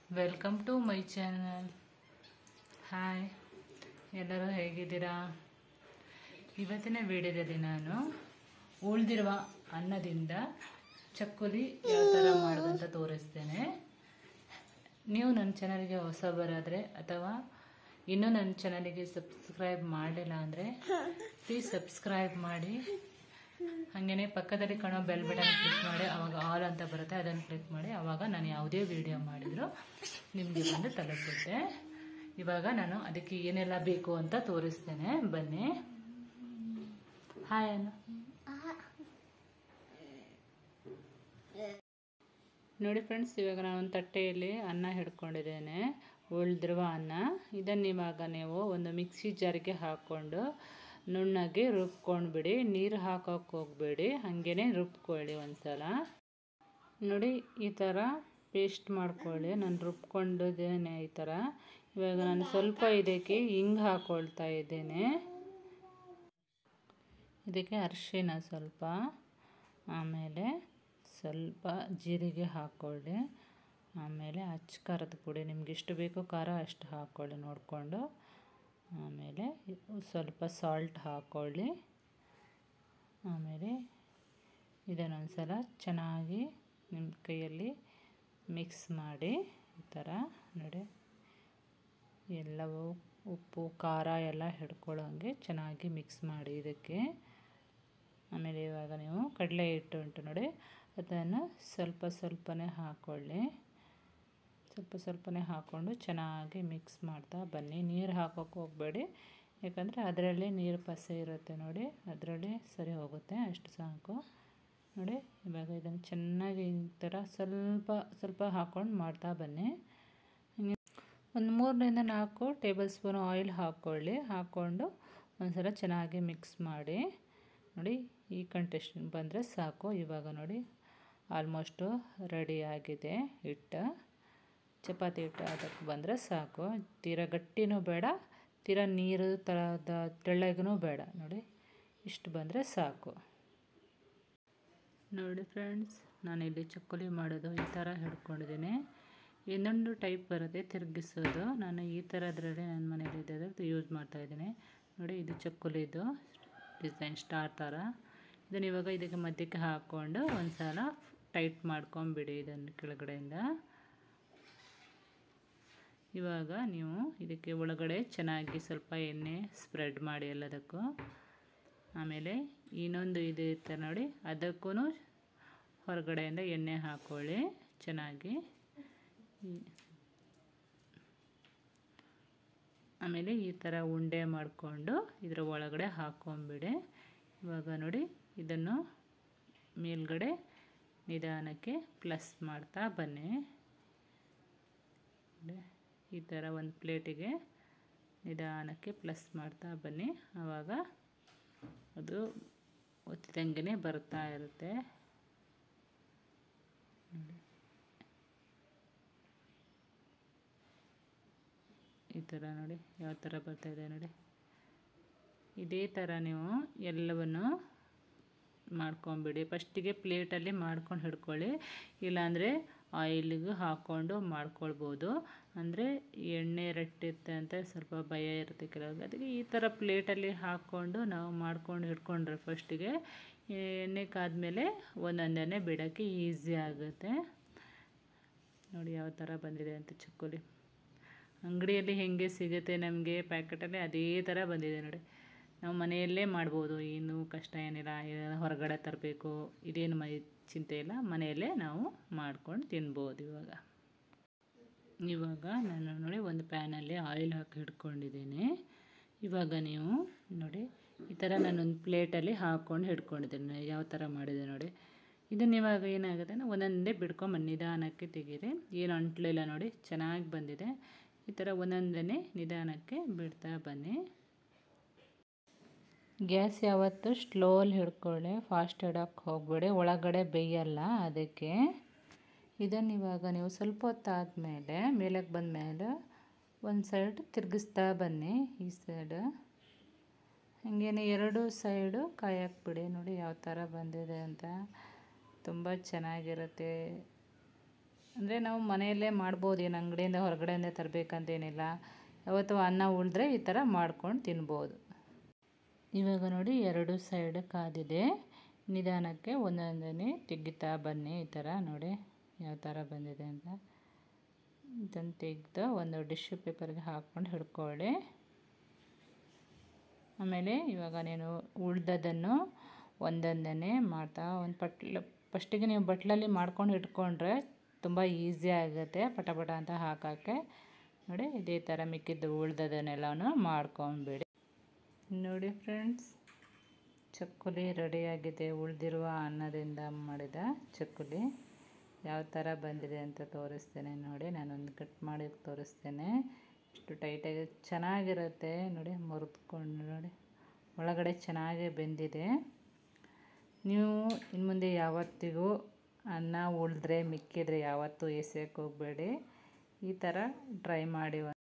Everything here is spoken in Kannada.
welcome to my channel hi ಎಲ್ಲರೂ ಹೇಗಿದ್ದೀರಾ ಇವತ್ತಿನ ವಿಡಿಯೋದಲ್ಲಿ ನಾನು ಉಳಿದಿರುವ ಅನ್ನದಿಂದ ಚಕ್ಕುಲಿ ಯಾವ ಥರ ಮಾಡೋದಂತ ತೋರಿಸ್ತೇನೆ ನೀವು ನನ್ನ ಚಾನಲ್ಗೆ ಹೊಸಬರಾದರೆ ಅಥವಾ ಇನ್ನೂ ನನ್ನ ಚಾನಲ್ಗೆ ಸಬ್ಸ್ಕ್ರೈಬ್ ಮಾಡಿಲ್ಲ ಅಂದರೆ ಪ್ಲೀಸ್ ಸಬ್ಸ್ಕ್ರೈಬ್ ಮಾಡಿ ಹಾಗೆಯೇ ಪಕ್ಕದಲ್ಲಿ ಕಾಣೋ ಬೆಲ್ ಬಟನ್ ಕ್ಲಿಕ್ ಮಾಡಿ ಅವಾಗ ಆಲ್ ಅಂತ ಬರುತ್ತೆ ಅದನ್ನು ಕ್ಲಿಕ್ ಮಾಡಿ ಅವಾಗ ನಾನು ಯಾವುದೇ ವಿಡಿಯೋ ಮಾಡಿದ್ರು ನಿಮಗೆ ಬಂದು ತಲುಪುತ್ತೆ ಇವಾಗ ನಾನು ಅದಕ್ಕೆ ಏನೆಲ್ಲ ಬೇಕು ಅಂತ ತೋರಿಸ್ತೇನೆ ಬನ್ನಿ ಹಾಯ್ ಅನ್ನು ನೋಡಿ ಫ್ರೆಂಡ್ಸ್ ಇವಾಗ ನಾನು ಒಂದು ತಟ್ಟೆಯಲ್ಲಿ ಅನ್ನ ಹಿಡ್ಕೊಂಡಿದ್ದೇನೆ ಉಳಿದಿರುವ ಅನ್ನ ಇದನ್ನು ಇವಾಗ ನೀವು ಒಂದು ಮಿಕ್ಸಿ ಜಾರಿಗೆ ಹಾಕ್ಕೊಂಡು ನುಣ್ಣಗೆ ರುಬ್ಕೊಂಡ್ಬಿಡಿ ನೀರು ಹಾಕೋಕೆ ಹೋಗಬೇಡಿ ಹಾಗೇ ರುಬ್ಕೊಳ್ಳಿ ಒಂದ್ಸಲ ನೋಡಿ ಈ ಥರ ಪೇಸ್ಟ್ ಮಾಡ್ಕೊಳ್ಳಿ ನಾನು ರುಬ್ಕೊಂಡಿದ್ದೇನೆ ಈ ಥರ ಇವಾಗ ನಾನು ಸ್ವಲ್ಪ ಇದಕ್ಕೆ ಹಿಂಗೆ ಹಾಕ್ಕೊಳ್ತಾ ಇದ್ದೇನೆ ಇದಕ್ಕೆ ಅರಿಶಿನ ಸ್ವಲ್ಪ ಆಮೇಲೆ ಸ್ವಲ್ಪ ಜೀರಿಗೆ ಹಾಕ್ಕೊಳ್ಳಿ ಆಮೇಲೆ ಅಚ್ಚ ಖಾರದ ಪುಡಿ ನಿಮ್ಗೆ ಎಷ್ಟು ಬೇಕೋ ಖಾರ ಅಷ್ಟು ಹಾಕ್ಕೊಳ್ಳಿ ನೋಡಿಕೊಂಡು ಆಮೇಲೆ ಸ್ವಲ್ಪ ಸಾಲ್ಟ್ ಹಾಕ್ಕೊಳ್ಳಿ ಆಮೇಲೆ ಇದನ್ನೊಂದು ಸಲ ಚೆನ್ನಾಗಿ ನಿಮ್ಮ ಕೈಯಲ್ಲಿ ಮಿಕ್ಸ್ ಮಾಡಿ ಈ ಥರ ನೋಡಿ ಎಲ್ಲವೂ ಉಪ್ಪು ಖಾರ ಎಲ್ಲ ಹಿಡ್ಕೊಳ್ಳೋಂಗೆ ಚೆನ್ನಾಗಿ ಮಿಕ್ಸ್ ಮಾಡಿ ಇದಕ್ಕೆ ಆಮೇಲೆ ಇವಾಗ ನೀವು ಕಡಲೆ ಹಿಟ್ಟು ಉಂಟು ನೋಡಿ ಅದನ್ನು ಸ್ವಲ್ಪ ಸ್ವಲ್ಪನೇ ಹಾಕ್ಕೊಳ್ಳಿ ಸ್ವಲ್ಪ ಸ್ವಲ್ಪನೇ ಹಾಕ್ಕೊಂಡು ಚೆನ್ನಾಗಿ ಮಿಕ್ಸ್ ಮಾಡ್ತಾ ಬನ್ನಿ ನೀರು ಹಾಕೋಕೆ ಹೋಗಬೇಡಿ ಯಾಕಂದರೆ ಅದರಲ್ಲಿ ನೀರು ಪಸೆ ಇರುತ್ತೆ ನೋಡಿ ಅದರಲ್ಲಿ ಸರಿ ಹೋಗುತ್ತೆ ಅಷ್ಟು ಸಾಕು ನೋಡಿ ಇವಾಗ ಇದನ್ನು ಚೆನ್ನಾಗಿ ಈ ಥರ ಸ್ವಲ್ಪ ಸ್ವಲ್ಪ ಹಾಕ್ಕೊಂಡು ಮಾಡ್ತಾ ಬನ್ನಿ ಒಂದು ಮೂರರಿಂದ ನಾಲ್ಕು ಟೇಬಲ್ ಸ್ಪೂನ್ ಆಯಿಲ್ ಹಾಕ್ಕೊಳ್ಳಿ ಹಾಕ್ಕೊಂಡು ಒಂದ್ಸಲ ಚೆನ್ನಾಗಿ ಮಿಕ್ಸ್ ಮಾಡಿ ನೋಡಿ ಈ ಕಂಟೆಸ್ಟನ್ ಬಂದರೆ ಸಾಕು ಇವಾಗ ನೋಡಿ ಆಲ್ಮೋಸ್ಟು ರೆಡಿ ಆಗಿದೆ ಹಿಟ್ಟು ಚಪಾತಿ ಹಿಟ್ಟು ಅದಕ್ಕೆ ಬಂದರೆ ಸಾಕು ತೀರಾ ಗಟ್ಟಿನೂ ಬೇಡ ತೀರಾ ನೀರು ಥರದ ತೆಳ್ಳಗೂ ಬೇಡ ನೋಡಿ ಇಷ್ಟು ಬಂದರೆ ಸಾಕು ನೋಡಿ ಫ್ರೆಂಡ್ಸ್ ನಾನಿಲ್ಲಿ ಚಕ್ಕುಲಿ ಮಾಡೋದು ಈ ಥರ ಹಿಡ್ಕೊಂಡಿದ್ದೀನಿ ಇನ್ನೊಂದು ಟೈಪ್ ಬರುತ್ತೆ ತಿರುಗಿಸೋದು ನಾನು ಈ ಥರದ್ರಲ್ಲಿ ನನ್ನ ಮನೇಲಿ ಇದ್ದರೆ ಯೂಸ್ ಮಾಡ್ತಾಯಿದ್ದೀನಿ ನೋಡಿ ಇದು ಚಕ್ಕುಲಿದು ಡಿಸೈನ್ ಸ್ಟಾರ್ ಥರ ಇದನ್ನು ಇವಾಗ ಇದಕ್ಕೆ ಮಧ್ಯಕ್ಕೆ ಹಾಕ್ಕೊಂಡು ಒಂದು ಸಲ ಟೈಟ್ ಮಾಡ್ಕೊಂಬಿಡಿ ಇದನ್ನು ಕೆಳಗಡೆಯಿಂದ ಇವಾಗ ನೀವು ಇದಕ್ಕೆ ಒಳಗಡೆ ಚೆನ್ನಾಗಿ ಸ್ವಲ್ಪ ಎಣ್ಣೆ ಸ್ಪ್ರೆಡ್ ಮಾಡಿ ಎಲ್ಲದಕ್ಕೂ ಆಮೇಲೆ ಇನ್ನೊಂದು ಇದು ಇರುತ್ತೆ ನೋಡಿ ಅದಕ್ಕೂ ಹೊರಗಡೆಯಿಂದ ಎಣ್ಣೆ ಹಾಕ್ಕೊಳ್ಳಿ ಚೆನ್ನಾಗಿ ಆಮೇಲೆ ಈ ಥರ ಉಂಡೆ ಮಾಡಿಕೊಂಡು ಇದರ ಒಳಗಡೆ ಹಾಕ್ಕೊಂಬಿಡಿ ಇವಾಗ ನೋಡಿ ಇದನ್ನು ಮೇಲ್ಗಡೆ ನಿಧಾನಕ್ಕೆ ಪ್ಲಸ್ ಮಾಡ್ತಾ ಬನ್ನಿ ಈ ಥರ ಒಂದು ಪ್ಲೇಟಿಗೆ ನಿಧಾನಕ್ಕೆ ಪ್ಲಸ್ ಮಾಡ್ತಾ ಬನ್ನಿ ಆವಾಗ ಅದು ಒತ್ತಿದಂಗೆ ಬರ್ತಾ ಇರುತ್ತೆ ಈ ಥರ ನೋಡಿ ಯಾವ ಥರ ಬರ್ತಾಯಿದೆ ನೋಡಿ ಇದೇ ಥರ ನೀವು ಎಲ್ಲವನ್ನು ಮಾಡ್ಕೊಂಬಿಡಿ ಫಸ್ಟಿಗೆ ಪ್ಲೇಟಲ್ಲಿ ಮಾಡ್ಕೊಂಡು ಹಿಡ್ಕೊಳ್ಳಿ ಇಲ್ಲಾಂದರೆ ಆಯಿಲಿಗೆ ಹಾಕ್ಕೊಂಡು ಮಾಡ್ಕೊಳ್ಬೋದು ಅಂದರೆ ಎಣ್ಣೆ ರಟ್ಟಿರುತ್ತೆ ಅಂತ ಸ್ವಲ್ಪ ಭಯ ಇರುತ್ತೆ ಕೆಲವ್ರಿಗೆ ಅದಕ್ಕೆ ಈ ಥರ ಪ್ಲೇಟಲ್ಲಿ ಹಾಕ್ಕೊಂಡು ನಾವು ಮಾಡ್ಕೊಂಡು ಹಿಡ್ಕೊಂಡ್ರೆ ಫಸ್ಟಿಗೆ ಎಣ್ಣೆ ಕಾದ್ಮೇಲೆ ಒಂದೊಂದನ್ನೇ ಬಿಡೋಕ್ಕೆ ಈಸಿ ಆಗುತ್ತೆ ನೋಡಿ ಯಾವ ಥರ ಬಂದಿದೆ ಅಂತ ಚಕ್ಕುಲಿ ಅಂಗಡಿಯಲ್ಲಿ ಹೇಗೆ ಸಿಗುತ್ತೆ ನಮಗೆ ಪ್ಯಾಕೆಟಲ್ಲಿ ಅದೇ ಥರ ಬಂದಿದೆ ನೋಡಿ ನಾವು ಮನೆಯಲ್ಲೇ ಮಾಡ್ಬೋದು ಏನು ಕಷ್ಟ ಏನಿಲ್ಲ ಹೊರಗಡೆ ತರಬೇಕು ಇದೇನು ಮೈ ಚಿಂತೆ ಇಲ್ಲ ಮನೆಯಲ್ಲೇ ನಾವು ಮಾಡ್ಕೊಂಡು ತಿನ್ಬೋದು ಇವಾಗ ಇವಾಗ ನಾನು ನೋಡಿ ಒಂದು ಪ್ಯಾನಲ್ಲಿ ಆಯಿಲ್ ಹಾಕಿ ಹಿಡ್ಕೊಂಡಿದ್ದೀನಿ ಇವಾಗ ನೀವು ನೋಡಿ ಈ ಥರ ನಾನೊಂದು ಪ್ಲೇಟಲ್ಲಿ ಹಾಕ್ಕೊಂಡು ಹಿಡ್ಕೊಂಡಿದ್ದೀನಿ ಯಾವ ಥರ ಮಾಡಿದೆ ನೋಡಿ ಇದನ್ನು ಇವಾಗ ಏನಾಗುತ್ತೆ ಒಂದೊಂದೇ ಬಿಡ್ಕೊಂಬನ್ನಿ ನಿಧಾನಕ್ಕೆ ತೆಗೀರಿ ಏನು ಅಂಟ್ಲಿಲ್ಲ ನೋಡಿ ಚೆನ್ನಾಗಿ ಬಂದಿದೆ ಈ ಥರ ಒಂದೊಂದನೇ ನಿಧಾನಕ್ಕೆ ಬಿಡ್ತಾ ಬನ್ನಿ ಗ್ಯಾಸ್ ಯಾವತ್ತು ಸ್ಲೋಲ್ಲಿ ಹಿಡ್ಕೊಳ್ಳಿ ಫಾಸ್ಟ್ ಇಡೋಕ್ಕೆ ಹೋಗಬೇಡಿ ಒಳಗಡೆ ಬೇಯಲ್ಲ ಅದಕ್ಕೆ ಇದನ್ನು ಇವಾಗ ನೀವು ಸ್ವಲ್ಪ ಹೊತ್ತಾದಮೇಲೆ ಮೇಲಕ್ಕೆ ಬಂದಮೇಲೆ ಒಂದು ಸೈಡ್ ತಿರುಗಿಸ್ತಾ ಬನ್ನಿ ಈ ಸೈಡ್ ಹಾಗೇನೆ ಎರಡು ಸೈಡು ಕಾಯಕ್ಕೆ ಬಿಡಿ ನೋಡಿ ಯಾವ ಥರ ಬಂದಿದೆ ಅಂತ ತುಂಬ ಚೆನ್ನಾಗಿರುತ್ತೆ ಅಂದರೆ ನಾವು ಮನೆಯಲ್ಲೇ ಮಾಡ್ಬೋದು ಏನು ಅಂಗಡಿಯಿಂದ ಹೊರಗಡೆಯಿಂದ ತರಬೇಕಂತೇನಿಲ್ಲ ಯಾವತ್ತು ಅನ್ನ ಉಳಿದ್ರೆ ಈ ಥರ ಮಾಡ್ಕೊಂಡು ತಿನ್ಬೋದು ಇವಾಗ ನೋಡಿ ಎರಡು ಸೈಡ್ ಕಾದಿದೆ ನಿಧಾನಕ್ಕೆ ಒಂದೊಂದನೇ ತೆಗಿತಾ ಬನ್ನಿ ಈ ಥರ ನೋಡಿ ಯಾವ ಥರ ಬಂದಿದೆ ಅಂತ ಇದನ್ನು ತೆಗೆದು ಒಂದು ಟಿಶ್ಯೂ ಪೇಪರ್ಗೆ ಹಾಕ್ಕೊಂಡು ಹಿಡ್ಕೊಳ್ಳಿ ಆಮೇಲೆ ಇವಾಗ ನೀನು ಉಳ್ದದನ್ನು ಒಂದೊಂದನೇ ಮಾಡ್ತಾ ಒಂದು ಪಟ್ಲ ಫಸ್ಟಿಗೆ ನೀವು ಬಟ್ಲಲ್ಲಿ ಮಾಡ್ಕೊಂಡು ಇಟ್ಕೊಂಡ್ರೆ ತುಂಬ ಈಸಿ ಆಗುತ್ತೆ ಪಟ ಪಟ ಅಂತ ಹಾಕೋಕ್ಕೆ ನೋಡಿ ಇದೇ ಥರ ಮಿಕ್ಕಿದ್ದು ಉಳ್ದದನ್ನೆಲ್ಲನೂ ಮಾಡ್ಕೊಂಬಿಡಿ ನೋಡಿ ಫ್ರೆಂಡ್ಸ್ ಚಕ್ಕುಲಿ ರೆಡಿಯಾಗಿದೆ ಉಳಿದಿರುವ ಅನ್ನದಿಂದ ಮಾಡಿದ ಚಕ್ಕುಲಿ ಯಾವ ಥರ ಬಂದಿದೆ ಅಂತ ತೋರಿಸ್ತೇನೆ ನೋಡಿ ನಾನೊಂದು ಕಟ್ ಮಾಡಿ ತೋರಿಸ್ತೇನೆ ಇಷ್ಟು ಟೈಟಾಗಿ ಚೆನ್ನಾಗಿರುತ್ತೆ ನೋಡಿ ಮುರಿದ್ಕೊಂಡು ನೋಡಿ ಒಳಗಡೆ ಚೆನ್ನಾಗಿ ಬೆಂದಿದೆ ನೀವು ಇನ್ನು ಮುಂದೆ ಯಾವತ್ತಿಗೂ ಅನ್ನ ಉಳಿದ್ರೆ ಮಿಕ್ಕಿದ್ರೆ ಯಾವತ್ತೂ ಎಸೆಯೋಕ್ಕೆ ಹೋಗಬೇಡಿ ಈ ಥರ ಟ್ರೈ ಮಾಡಿ